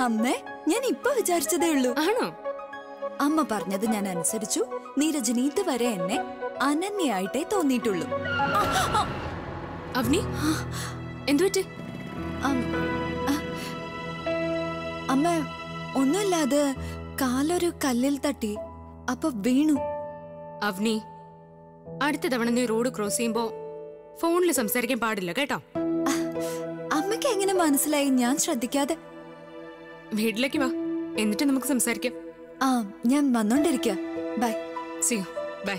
അമ്മേ ഞാൻ ഇപ്പൊ വിചാരിച്ചതേ ഉള്ളൂ ആണോ അമ്മ പറഞ്ഞത് ഞാൻ അനുസരിച്ചു നീരജന് ഇതുവരെ എന്നെ അനന്യയായിട്ടേ തോന്നിയിട്ടുള്ളൂ അവനി എന്തുപറ്റി അം- ആ. അമ്മ ഒന്നുമില്ല അത് കാലൊരു കല്ലിൽ തട്ടി അപ്പൊ വീണു അവനി അടുത്ത തവണ നീ റോഡ് ക്രോസ് ചെയ്യുമ്പോ ഫോണിൽ സംസാരിക്കാൻ പാടില്ല കേട്ടോ ആ, അമ്മയ്ക്ക് എങ്ങനെ മനസ്സിലായി ഞാൻ ശ്രദ്ധിക്കാതെ വീട്ടിലേക്ക് വാ എന്നിട്ട് നമുക്ക് സംസാരിക്കാം ആ ഞാൻ വന്നോണ്ടിരിക്ക ബൈ സിയോ ബൈ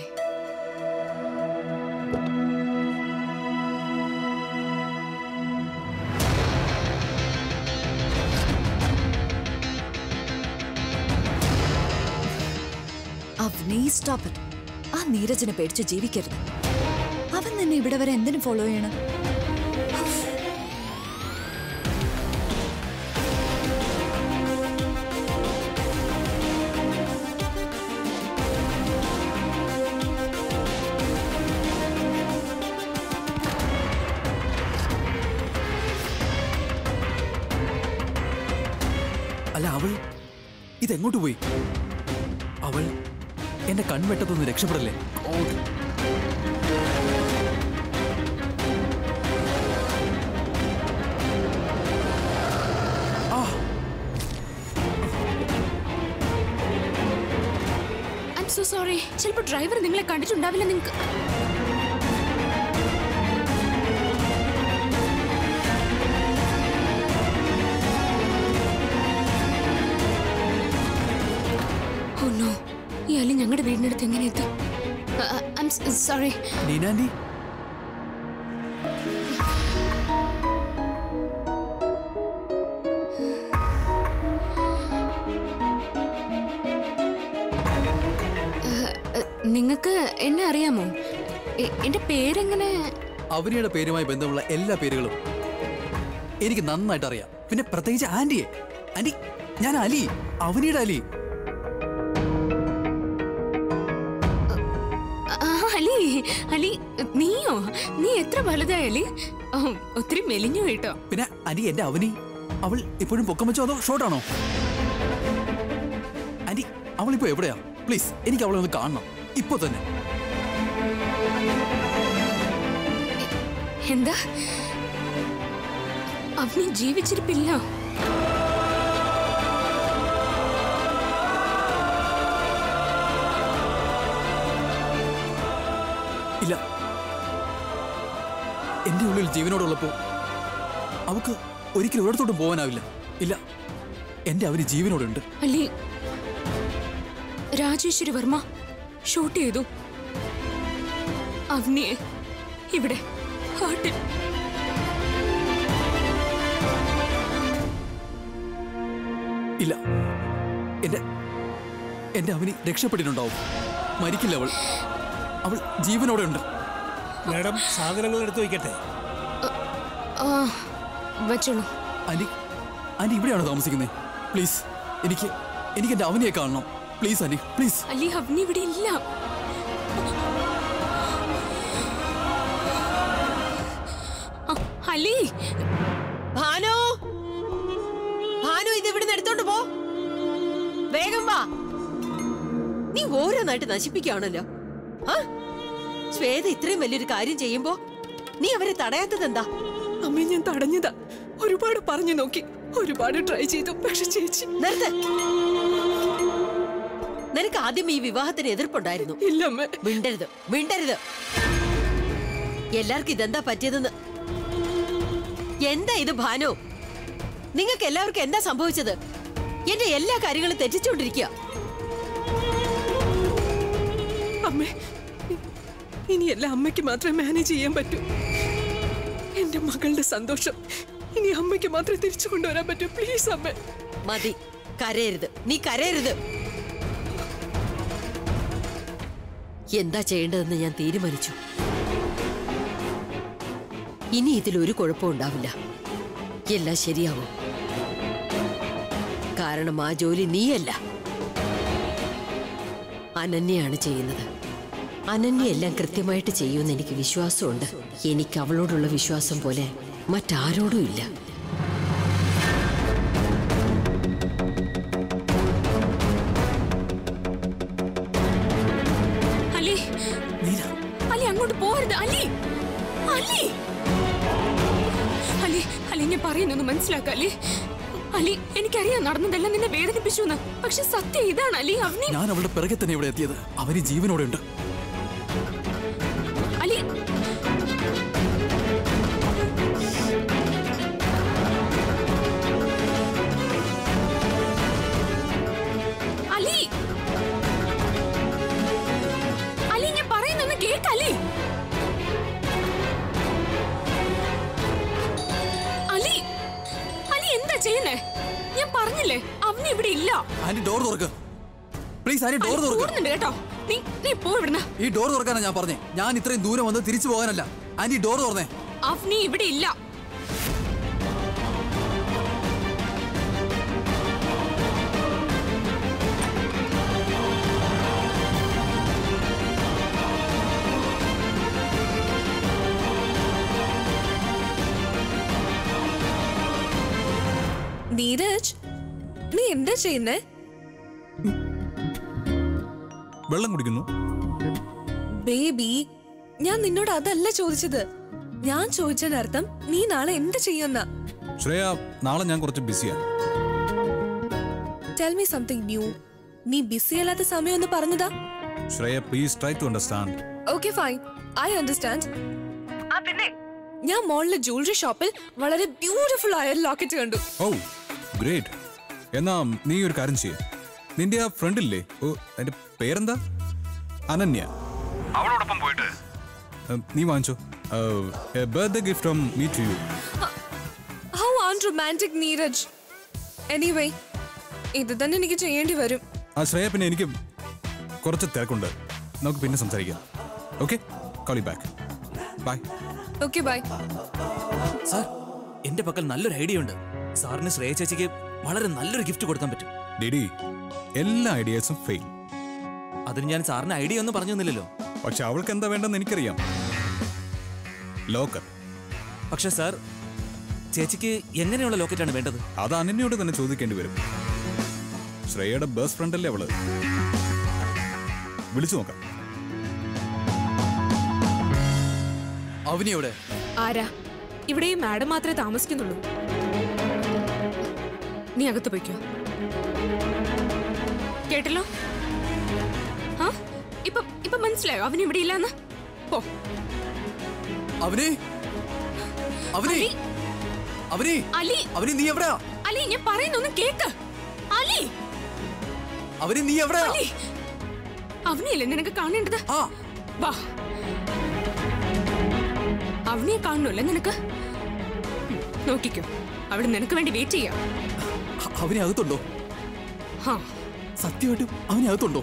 അവനീ സ്റ്റോപ്പ് ഇറ്റ് ആ നീരജനെ പേടിച്ച് ജീവിക്കരുത് അവൻ നിന്നെ ഇവിടെ വരെ എന്തിനു ഫോളോ ചെയ്യണം അല്ല അവൾ ഇതെങ്ങോട്ട് പോയി അവൾ എന്റെ കൺവെട്ടത്തൊന്ന് രക്ഷപ്പെടല്ലേ God. ആ ഐ സോ സോറി ചിലപ്പോൾ ഡ്രൈവർ നിങ്ങളെ കണ്ടിട്ടുണ്ടാവില്ല നിങ്ങൾക്ക് ഓ നോ ഈ അലി ഞങ്ങളുടെ വീടിനടുത്ത് എങ്ങനെ എത്തി ഐ സോറി നീനാൻഡി നിങ്ങൾക്ക് എന്നെ അറിയാമോ എ- എന്റെ പേരെങ്ങനെ അവനിയുടെ പേരുമായി ബന്ധമുള്ള എല്ലാ പേരുകളും എനിക്ക് നന്നായിട്ട് അറിയാം പിന്നെ പ്രത്യേകിച്ച് ആന്റിയെ ആന്റി ഞാൻ അലി അവനിയുടെ അലി ആ, അലി അലി നീയോ നീ എത്ര വലുതായി അലി ഓ, ഒത്തിരി മെലിഞ്ഞു കേട്ടോ പിന്നെ ആന്റി എന്റെ അവനി അവൾ ഇപ്പോഴും പൊക്കം വെച്ചോ അതോ ഷോർട്ടാണോ ആന്റി അവളിപ്പോ എവിടെയാ പ്ലീസ് എനിക്ക് അവളെ ഒന്ന് കാണണം ഇപ്പൊ തന്നെ എന്താ അവന് ജീവിച്ചിരിപ്പില്ല ഇല്ല എന്റെ ഉള്ളിൽ ജീവനോടുള്ളപ്പോ അവക്ക് ഒരിക്കലും ഒരിടത്തോട്ടും പോകാനാവില്ല ഇല്ല എന്റെ അവന് ജീവനോടുണ്ട് അല്ലി രാജേശ്വരി വർമ്മ ഷൂട്ട് ചെയ്തു അവനിയെ ഇവിടെ ഹാർട്ടിൽ ഇല്ല എന്റെ എന്റെ അവനി രക്ഷപ്പെട്ടിട്ടുണ്ടാവും മരിക്കില്ല അവൾ അവൾ ജീവനോടെ ഉണ്ട് മാഡം സാധനങ്ങൾ എടുത്തു വയ്ക്കട്ടെ ആ വച്ചോളൂ ആന്റി ആന്റി ഇവിടെയാണോ താമസിക്കുന്നത് പ്ലീസ് എനിക്ക് എനിക്ക് എന്റെ അവനിയെ കാണണം പ്ലീസ് ആന്റി പ്ലീസ് അല്ലി അവനി ഇവിടെ ഇല്ല ആ, അലി ഭാനു ഭാനു ഇത് ഇവിടുന്ന് എടുത്തോണ്ട് പോ വേഗം വാ നീ ഓരോന്നായിട്ട് നശിപ്പിക്കുകയാണല്ലോ ആ ശ്വേത ഇത്രയും വലിയൊരു കാര്യം ചെയ്യുമ്പോ നീ അവരെ തടയാത്തത് എന്താ അമ്മ ഞാൻ തടഞ്ഞതാ ഒരുപാട് പറഞ്ഞു നോക്കി ഒരുപാട് ട്രൈ ചെയ്തു പക്ഷെ ചേച്ചി നിർത്ത് നിനക്ക് ആദ്യം ഈ വിവാഹത്തിന് എതിർപ്പുണ്ടായിരുന്നു ഇല്ല അമ്മ മിണ്ടരുത് മിണ്ടരുത് എല്ലാവർക്കും ഇതെന്താ പറ്റിയതെന്ന് എന്താ ഇത് ഭാനു നിങ്ങൾക്ക് എല്ലാവർക്കും എന്താ സംഭവിച്ചത് എന്റെ എല്ലാ കാര്യങ്ങളും തെറ്റിച്ചുകൊണ്ടിരിക്കുക അമ്മേ ഇനിയെല്ലാം അമ്മയ്ക്ക് മാത്രമേ മാനേജ് ചെയ്യാൻ പറ്റൂ എന്റെ മകളുടെ സന്തോഷം ഇനി അമ്മയ്ക്ക് മാത്രമേ തിരിച്ചു കൊണ്ടുവരാൻ പറ്റൂ പ്ലീസ് അമ്മ മതി കരയരുത് നീ കരയരുത് എന്താ ചെയ്യേണ്ടതെന്ന് ഞാൻ തീരുമാനിച്ചു ഇനി ഇതിലൊരു കുഴപ്പവും ഉണ്ടാവില്ല എല്ലാം ശരിയാവും കാരണം ആ ജോലി നീയല്ല അനന്യയാണ് ചെയ്യുന്നത് അനന്യ എല്ലാം കൃത്യമായിട്ട് ചെയ്യുമെന്ന് എനിക്ക് വിശ്വാസമുണ്ട് എനിക്ക് അവളോടുള്ള വിശ്വാസം പോലെ മറ്റാരോടും ഇല്ല അങ്ങോട്ട് പോരുത് അലി അലി അലി അലി ഞാൻ പറയുന്നൊന്ന് മനസ്സിലാക്ക അലി അലി എനിക്കറിയാം നടന്നതെല്ലാം നിന്നെ വേദനിപ്പിച്ചു എന്ന് പക്ഷെ സത്യം ഇതാണ് അലി അവനി ഞാൻ അവളുടെ പിറകെ തന്നെ ഇവിടെ എത്തിയത് അവന് ജീവനോടെ ഉണ്ട് അലി അലി അലി ഞാൻ പറയുന്നൊന്ന് കേക്ക് അലി അലി അലി എന്താ ചെയ്യുന്നേ ഞാൻ പറഞ്ഞില്ലേ അവന് ഇവിടെ ഇല്ല ആന്റി ഡോർ തുറക്ക് പ്ലീസ് ആന്റി ഡോർ അലി, തുറക്ക് കൂടുന്നുണ്ട് കേട്ടോ നീ നീ പോ ഇവിടുന്ന് ഈ ഡോർ തുറക്കാനാ ഞാൻ പറഞ്ഞേ ഞാൻ ഇത്രയും ദൂരം വന്ന് തിരിച്ചു പോകാനല്ല ആന്റി ഡോർ തുറന്നേ അവനി ഇവിടെ ഇല്ല നീരജ് നീ എന്താ ചെയ്യുന്നേ വെള്ളം കുടിക്കുന്നു ബേബി ഞാൻ നിന്നോട് അതല്ല ചോദിച്ചത് ഞാൻ ചോദിച്ചതിനർത്ഥം നീ നാളെ എന്ത് ചെയ്യുന്ന ശ്രേയ നാളെ ഞാൻ കുറച്ച് ബിസിയാ ടെൽ മീ സംതിങ് ന്യൂ നീ ബിസി അല്ലാത്ത സമയം ഒന്ന് പറഞ്ഞതാ Shreya please try to understand okay fine I understand ആ പിന്നെ ഞാൻ മോളിലെ ജ്വല്ലറി ഷോപ്പിൽ വളരെ ബ്യൂട്ടിഫുൾ ആയ ലോക്കറ്റ് കണ്ടു ഓ ഗ്രേറ്റ് എന്നാ നീ ഒരു കാര്യം ചെയ്യ നിന്റെ ആ ഫ്രണ്ടില്ലേ ഓ അതിന്റെ പേരെന്താ അനന്യ അവളോടൊപ്പം പോയിട്ട് നീ വാങ്ങിച്ചോ birthday gift from me to you how unromantic Neeraj anyway ഇത് തന്നെ എനിക്ക് ചെയ്യേണ്ടി വരും ആ ശ്രേയ പിന്നെ എനിക്ക് കുറച്ച് തിരക്കുണ്ട് നമുക്ക് പിന്നെ സംസാരിക്കാം okay call back bye okay bye sir എന്റെ പക്കൽ നല്ലൊരു ഐഡിയ ഉണ്ട് സാറിന് ശ്രേയ ചേച്ചിക്ക് വളരെ നല്ലൊരു ഗിഫ്റ്റ് കൊടുക്കാൻ പറ്റും ഡിഡി എല്ലാ ഐഡിയാസും ഫെയിൽ അതിന് ഞാൻ സാറിന് ഐഡിയ ഒന്നും പറഞ്ഞു തന്നില്ലല്ലോ പക്ഷെ അവൾക്ക് എന്താ വേണ്ടെന്ന് എനിക്കറിയാം ലോക്കർ പക്ഷെ സാർ ചേച്ചിക്ക് എങ്ങനെയുള്ള ലോക്കറ്റാണ് വേണ്ടത് അത് അനന്യോട് തന്നെ ചോദിക്കേണ്ടി വരും ശ്രേയയുടെ ബെസ്റ്റ് ഫ്രണ്ട് അല്ലേ അവള് വിളിച്ചു നോക്കാം അവനി എവിടെ ആരാ ഇവിടെ ഈ മാഡം മാത്രമേ താമസിക്കുന്നുള്ളൂ നീ അകത്ത് പോയിക്കോ കേട്ടല്ലോ ആ ഇപ്പൊ ഇപ്പൊ മനസ്സിലായോ അവൻ ഇവിടെ ഇല്ലാന്ന് പോ അവനി അവനി അലി അവനി അലി അവനി നീ എവിടെയാ അലി ഞാൻ പറയുന്നൊന്ന് കേക്ക് അലി അവനി നീ എവിടെയാ അലി അവനെയല്ലേ നിനക്ക് കാണേണ്ടത് ആ വാ അവനെ കാണണല്ലേ നിനക്ക് ഉം, നോക്കിക്കോ അവിടെ നിനക്ക് വേണ്ടി വെയിറ്റ് ചെയ്യാം അ- അവനെ അകത്തുണ്ടോ ഹാ സത്യമായിട്ടും അവനെ അകത്തുണ്ടോ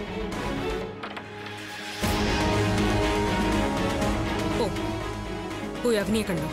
ഓ പോയി അവനെ കണ്ടോ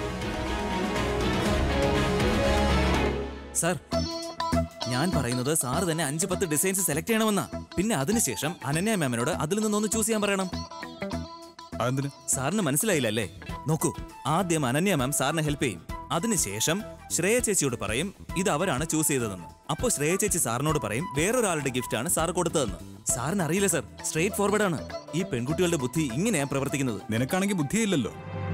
സാർ ഞാൻ പറയുന്നത് സാറ് തന്നെ അഞ്ച് പത്ത് ഡിസൈൻസ് സെലക്ട് ചെയ്യണമെന്നാ പിന്നെ അതിനുശേഷം അനന്യ മാമിനോട് അതിൽ നിന്നൊന്ന് ചൂസ് ചെയ്യാൻ പറയണം അതെന്തിന് സാറിന് മനസ്സിലായില്ല അല്ലേ നോക്കൂ ആദ്യം അനന്യ മാം സാറിനെ ഹെൽപ്പ് ചെയ്യും അതിനുശേഷം ശ്രേയ ചേച്ചിയോട് പറയും ഇത് അവരാണ് ചൂസ് ചെയ്തതെന്ന് അപ്പോൾ ശ്രേയ ചേച്ചി സാറിനോട് പറയും വേറൊരാളുടെ ഗിഫ്റ്റ് ആണ് സാർ കൊടുത്തതെന്ന് സാറിന് അറിയില്ല സാർ സ്ട്രേറ്റ് ഫോർവേഡ് ആണ് ഈ പെൺകുട്ടികളുടെ ബുദ്ധി ഇങ്ങനെയാ പ്രവർത്തിക്കുന്നത് നിനക്കാണെങ്കിൽ ബുദ്ധിയില്ലല്ലോ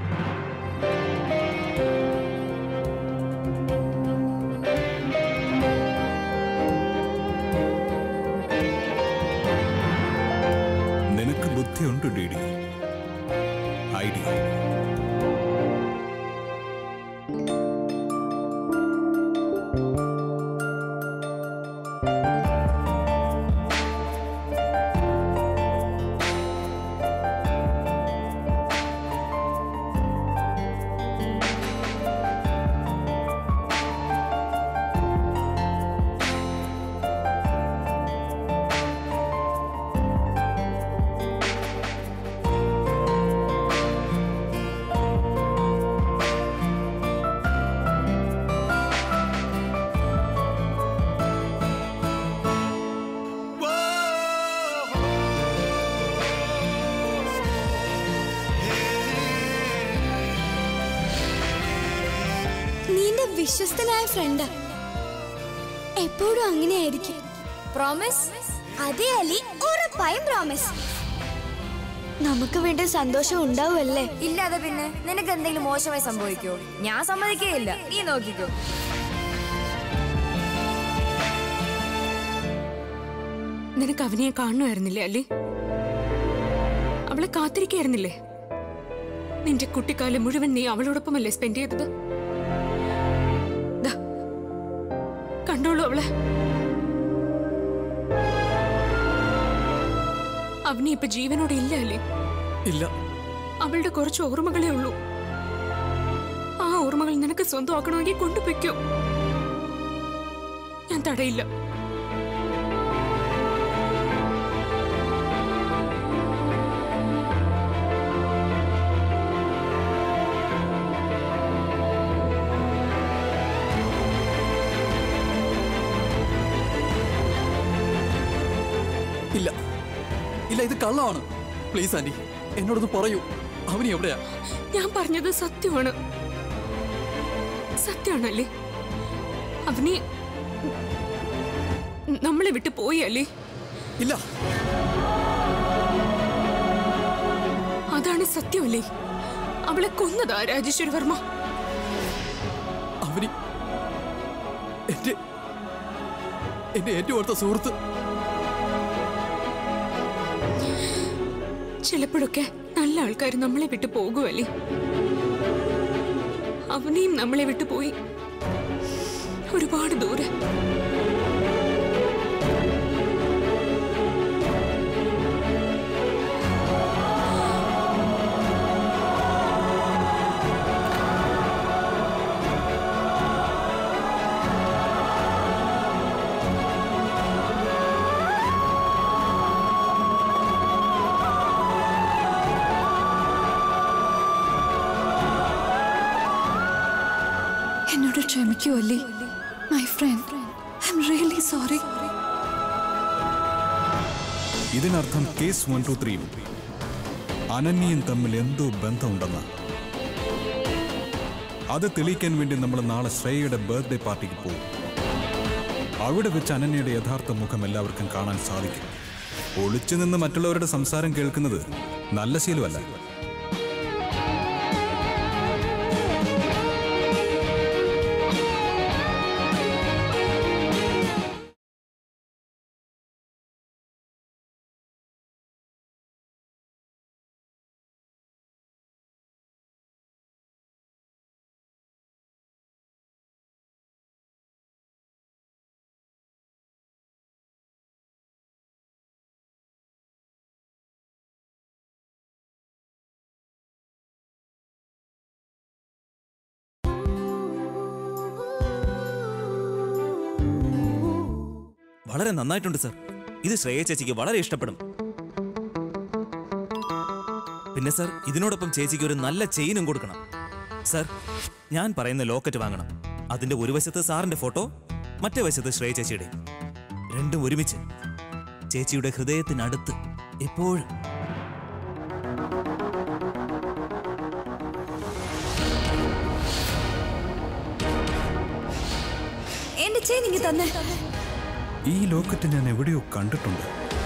നിനക്ക് ബുദ്ധിയുണ്ട് ഡി ഡി ഐഡിയ നിന്റെ വിശ്വസ്തനായ ഫ്രണ്ട് എപ്പോഴും അങ്ങനെയായിരിക്കും പ്രോമിസ് അതെ അലി ഉറപ്പായും പ്രോമിസ് നമുക്ക് വേണ്ട സന്തോഷം ഉണ്ടാവുമല്ലേ ഇല്ലാതെ പിന്നെ നിനക്ക് എന്തെങ്കിലും മോശമായി സംഭവിക്കോ ഞാൻ സമ്മതിക്കുകയില്ല നീ നോക്കിക്കോ നിനക്ക് അവനെ കാണുമായിരുന്നില്ലേ അല്ലേ അവളെ കാത്തിരിക്കായിരുന്നില്ലേ നിന്റെ കുട്ടിക്കാലം മുഴുവൻ നീ അവളോടൊപ്പമല്ലേ സ്പെൻഡ് ചെയ്തത് ദാ, കണ്ടോളൂ അവളെ അവനെ ഇപ്പൊ ജീവനോടെ ഇല്ല അല്ലേ ഇല്ല അവളുടെ കുറച്ച് ഓർമ്മകളേ ഉള്ളൂ ആ ഓർമ്മകൾ നിനക്ക് സ്വന്തമാക്കണമെങ്കിൽ കൊണ്ടുപോയിക്കോ ഞാൻ തടയില്ല ഇല്ല ഇല്ല ഇത് കള്ളമാണ് പ്ലീസ് ആന്റി എന്നോടൊന്ന് പറയൂ അവന് എവിടെയാ ഞാൻ പറഞ്ഞത് സത്യമാണ് സത്യമാണല്ലേ അവനെ നമ്മളെ വിട്ട് പോയി അല്ലേ ഇല്ല അതാണ് സത്യമല്ലേ അവളെ കൊന്നതാ രാജേശ്വരി വർമ്മ അവന് എന്റെ എന്റെ ഏറ്റവും അടുത്ത സുഹൃത്ത് ചിലപ്പോഴൊക്കെ നല്ല ആൾക്കാർ നമ്മളെ വിട്ട് പോകുമല്ലേ അവനെയും നമ്മളെ വിട്ടു പോയി ഒരുപാട് ദൂരെ എന്നോട് ക്ഷമിക്കൂ അല്ലേ my friend I am really sorry ഇതിനർത്ഥം കേസ് വൺ ടു ത്രീയും അനന്യയും തമ്മിൽ എന്തോ ബന്ധമുണ്ടെന്ന് അത് തെളിയിക്കാൻ വേണ്ടി നമ്മൾ നാളെ ശ്രേയയുടെ ബർത്ത്ഡേ പാർട്ടിക്ക് പോകും അവിടെ വെച്ച് അനന്യയുടെ യഥാർത്ഥ മുഖം എല്ലാവർക്കും കാണാൻ സാധിക്കും ഒളിച്ചു നിന്ന് മറ്റുള്ളവരുടെ സംസാരം കേൾക്കുന്നത് നല്ല ശീലമല്ല വളരെ നന്നായിട്ടുണ്ട് സർ ഇത് ശ്രേയ ചേച്ചിക്ക് വളരെ ഇഷ്ടപ്പെടും പിന്നെ സർ ഇതിനോടൊപ്പം ചേച്ചിക്ക് ഒരു നല്ല ചെയിനും കൊടുക്കണം സർ ഞാൻ പറയുന്ന ലോക്കറ്റ് വാങ്ങണം അതിന്റെ ഒരു വശത്ത് സാറിന്റെ ഫോട്ടോ മറ്റേ വശത്ത് ശ്രേയ ചേച്ചിയുടെ രണ്ടും ഒരുമിച്ച് ചേച്ചിയുടെ ഹൃദയത്തിനടുത്ത് എപ്പോഴും എന്റെ ചെയിൻ ഇങ്ങ് തന്നെ ഈ ലോക്കറ്റ് ഞാൻ എവിടെയോ കണ്ടിട്ടുണ്ട്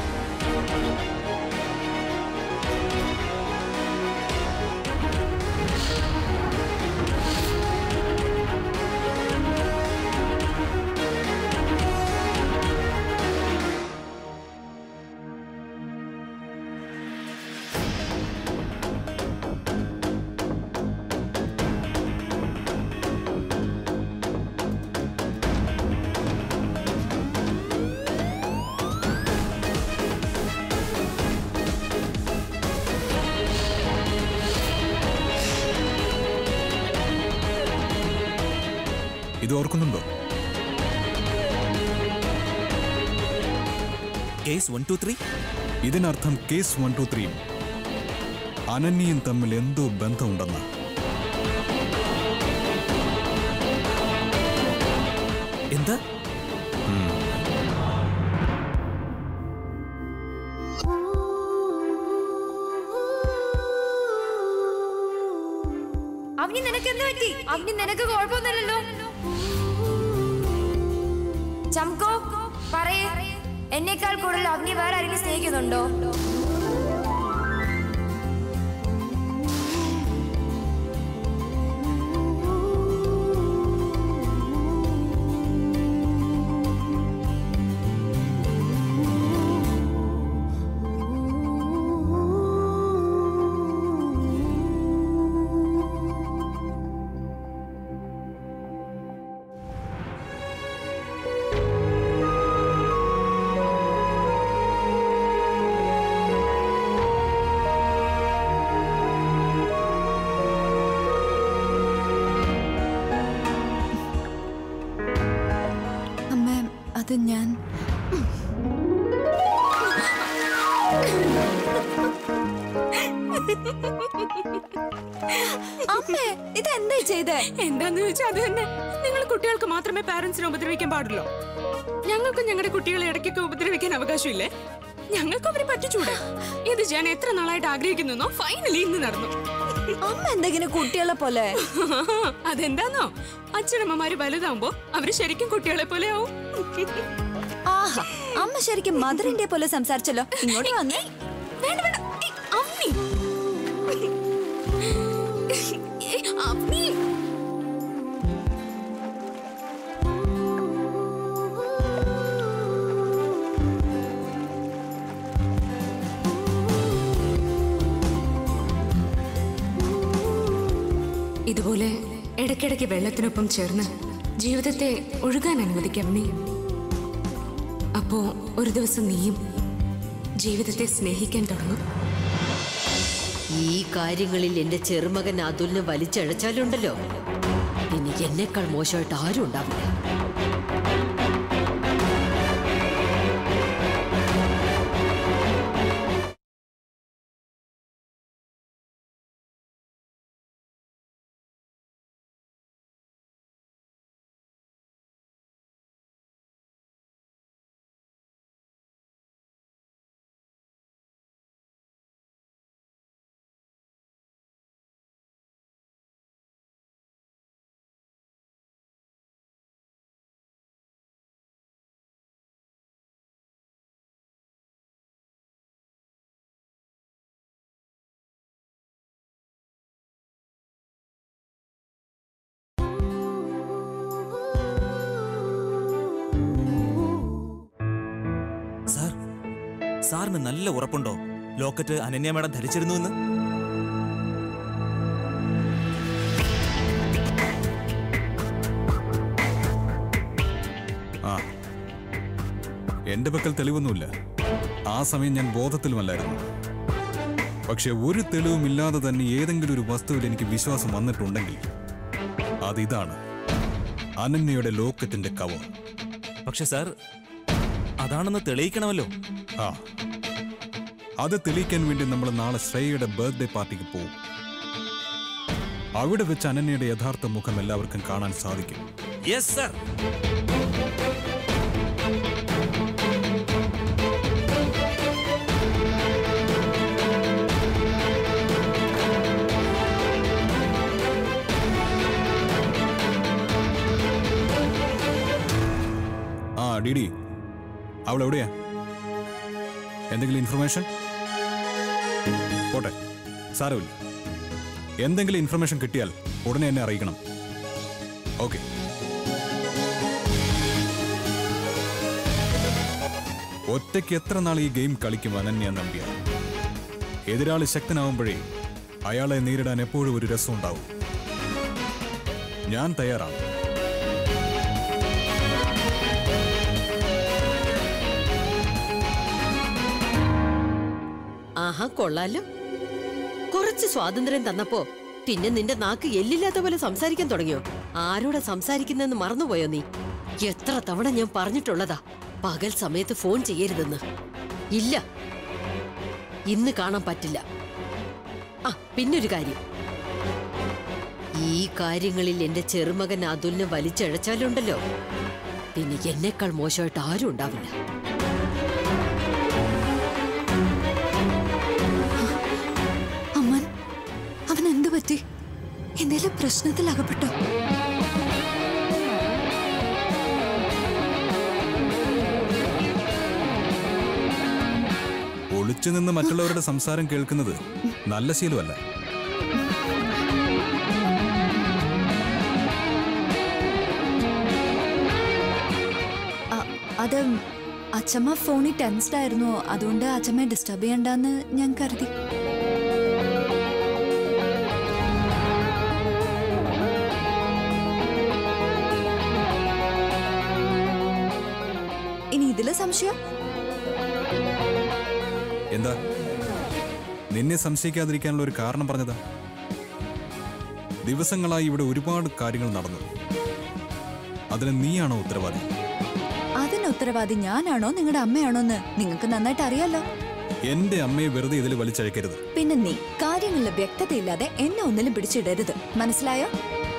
ഇത് ഓർക്കുന്നുണ്ടോ കേസ് വൺ ടു ത്രീ ഇതിനർത്ഥം കേസ് വൺ ടു ത്രീയും അനന്യയും തമ്മിൽ എന്തോ ബന്ധമുണ്ടെന്ന് എന്താ അവനി നിനക്ക് എന്ത് പറ്റി അവനി നിനക്ക് കുഴപ്പമൊന്നുമില്ലല്ലോ ചംകോ പറയേ എന്നേക്കാൾ കൂടുതൽ അവനി വേറെ ആരെങ്കിലും സ്നേഹിക്കുന്നുണ്ടോ അത് ഞാൻ അമ്മേ ഇതെന്താ ചെയ്തേ എന്താന്ന് ചോദിച്ചാൽ അത് തന്നെ നിങ്ങൾ കുട്ടികൾക്ക് മാത്രമേ പാരന്റ്സിനെ ഉപദ്രവിക്കാൻ പാടുള്ളൂ ഞങ്ങൾക്ക് ഞങ്ങളുടെ കുട്ടികളെ ഇടയ്ക്കൊക്കെ ഉപദ്രവിക്കാൻ അവകാശമില്ലേ ഞങ്ങൾക്ക് അവരെ പറ്റിച്ചൂടെ ഇത് ഞാൻ എത്ര നാളായിട്ട് ആഗ്രഹിക്കുന്നു ഫൈനലി ഇന്ന് നടന്നു അമ്മ എന്തെങ്കിലും കുട്ടികളെ പോലെ അതെന്താന്നോ അച്ഛനമ്മമാര് വലുതാവുമ്പോ അവര് ശരിക്കും കുട്ടികളെ പോലെ ആവും ആഹാ അമ്മ ശരിക്കും മദർ ഇന്ത്യ പോലെ സംസാരിച്ചല്ലോ ഇങ്ങോട്ട് വന്നേ വേണ്ട വേണ്ട ഏയ്, അവനി. ഏയ്, അവനി. ഇതുപോലെ ഇടയ്ക്കിടയ്ക്ക് വെള്ളത്തിനൊപ്പം ചേർന്ന് ജീവിതത്തെ ഒഴുകാൻ അനുവദിക്കാം നീ അപ്പോ ഒരു ദിവസം നീയും ജീവിതത്തെ സ്നേഹിക്കാൻ തുടങ്ങും ഈ കാര്യങ്ങളിൽ എന്റെ ചെറുമകൻ അതുലിനെ വലിച്ചഴച്ചാലുണ്ടല്ലോ പിന്നെ എന്നെക്കാൾ മോശമായിട്ട് ആരും ഉണ്ടാവില്ല സാർ സാറിന് നല്ല ഉറപ്പുണ്ടോ ലോക്കറ്റ് അനന്യ മാഡം ധരിച്ചിരുന്നു എന്ന് ആ എന്റെ പക്കൽ തെളിവൊന്നുമില്ല ആ സമയം ഞാൻ ബോധത്തിലുമല്ലായിരുന്നു പക്ഷെ ഒരു തെളിവും ഇല്ലാതെ തന്നെ ഏതെങ്കിലും ഒരു വസ്തുവിൽ എനിക്ക് വിശ്വാസം വന്നിട്ടുണ്ടെങ്കിൽ അതിതാണ് അനന്യയുടെ ലോക്കറ്റിന്റെ കവർ പക്ഷെ സാർ അതാണെന്ന് തെളിയിക്കണമല്ലോ ആ അത് തെളിയിക്കാൻ വേണ്ടി നമ്മൾ നാളെ ശ്രേയയുടെ ബർത്ത്ഡേ പാർട്ടിക്ക് പോകും അവിടെ വെച്ച് അനന്യയുടെ യഥാർത്ഥ മുഖം എല്ലാവർക്കും കാണാൻ സാധിക്കും യെസ് സാർ ആ ഡിഡി അവൾ എവിടെയാ എന്തെങ്കിലും ഇൻഫർമേഷൻ പോട്ടെ സാരമില്ല എന്തെങ്കിലും ഇൻഫർമേഷൻ കിട്ടിയാൽ ഉടനെ എന്നെ അറിയിക്കണം ഓക്കെ ഒറ്റയ്ക്ക് എത്ര നാൾ ഈ ഗെയിം കളിക്കും അനന്യ നമ്പ്യ എതിരാളി ശക്തനാവുമ്പോഴേ അയാളെ നേരിടാൻ എപ്പോഴും ഒരു രസം ഉണ്ടാവും ഞാൻ തയ്യാറാണ് ആഹാ കൊള്ളാലോ കുറച്ച് സ്വാതന്ത്ര്യം തന്നപ്പോ പിന്നെ നിന്റെ നാക്ക് എല്ലില്ലാത്ത പോലെ സംസാരിക്കാൻ തുടങ്ങിയോ ആരോടാ സംസാരിക്കുന്നെന്ന് മറന്നുപോയോ നീ എത്ര തവണ ഞാൻ പറഞ്ഞിട്ടുള്ളതാ പകൽ സമയത്ത് ഫോൺ ചെയ്യരുതെന്ന് ഇല്ല ഇന്ന് കാണാൻ പറ്റില്ല ആ പിന്നൊരു കാര്യം ഈ കാര്യങ്ങളിൽ എന്റെ ചെറുമകൻ അതുലിനെ വലിച്ചഴച്ചാലുണ്ടല്ലോ പിന്നെ എന്നെക്കാൾ മോശമായിട്ട് ആരും ഉണ്ടാവില്ല അമ്മൻ അവൻ എന്തു പറ്റി എന്തേലും പ്രശ്നത്തിൽ അകപ്പെട്ടോ ഒളിച്ചു നിന്ന് മറ്റുള്ളവരുടെ സംസാരം കേൾക്കുന്നത് നല്ല ശീലമല്ല അ- അത് അച്ഛമ്മ ഫോണിൽ ടെൻസ്ഡ് ആയിരുന്നു അതുകൊണ്ട് അച്ഛമ്മയെ ഡിസ്റ്റർബ് ചെയ്യണ്ടെന്ന് ഞാൻ കരുതി ഇനി ഇതില് സംശയം എന്താ നിന്നെ സംശയിക്കാതിരിക്കാനുള്ള ഒരു കാരണം പറഞ്ഞതാ ദിവസങ്ങളായി ഇവിടെ ഒരുപാട് കാര്യങ്ങൾ നടന്നു അതിന് നീയാണോ ഉത്തരവാദി അതിന് ഇതിന് ഉത്തരവാദി ഞാനാണോ നിങ്ങളുടെ അമ്മയാണോ എന്ന് നിങ്ങൾക്ക് നന്നായിട്ട് അറിയാലോ എന്റെ അമ്മയെ വെറുതെ ഇതിൽ വലിച്ചഴക്കരുത് പിന്നെ നീ കാര്യങ്ങളിൽ വ്യക്തതയില്ലാതെ എന്നെ ഒന്നിലും പിടിച്ചിടരുത് മനസ്സിലായോ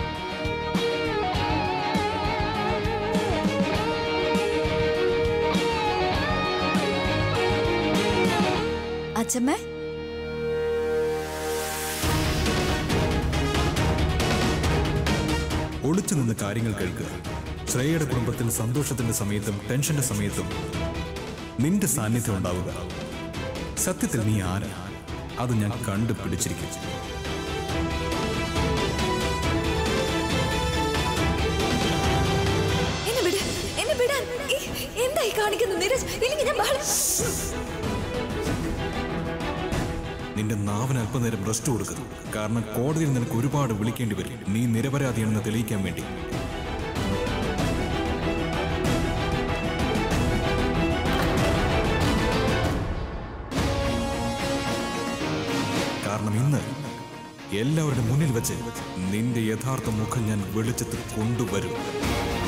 അച്ഛമ്മേ ഒളിച്ചു നിന്ന് കാര്യങ്ങൾ കേൾക്കുക ശ്രേയയുടെ കുടുംബത്തിൽ സന്തോഷത്തിന്റെ സമയത്തും ടെൻഷന്റെ സമയത്തും നിന്റെ സാന്നിധ്യം ഉണ്ടാവുക സത്യത്തിൽ നീ ആരാ അത് ഞാൻ കണ്ടുപിടിച്ചിരിക്കും എന്നെ വിട് എന്നെ വിടാൻ ഈ- എന്തായി കാണിക്കുന്നു നീരജ് ഇല്ലെങ്കിൽ ഞാൻ ബഹളം നിന്റെ നാവിന് അല്പനേരം റെസ്റ്റ് കൊടുക്കുക കാരണം കോടതിയിൽ നിനക്ക് ഒരുപാട് വിളിക്കേണ്ടി വരും നീ നിരപരാധിയാണെന്ന് തെളിയിക്കാൻ വേണ്ടി കാരണം ഇന്ന് എല്ലാവരുടെ മുന്നിൽ വെച്ച് നിന്റെ യഥാർത്ഥ മുഖം ഞാൻ വെളിച്ചത്തിൽ കൊണ്ടുവരും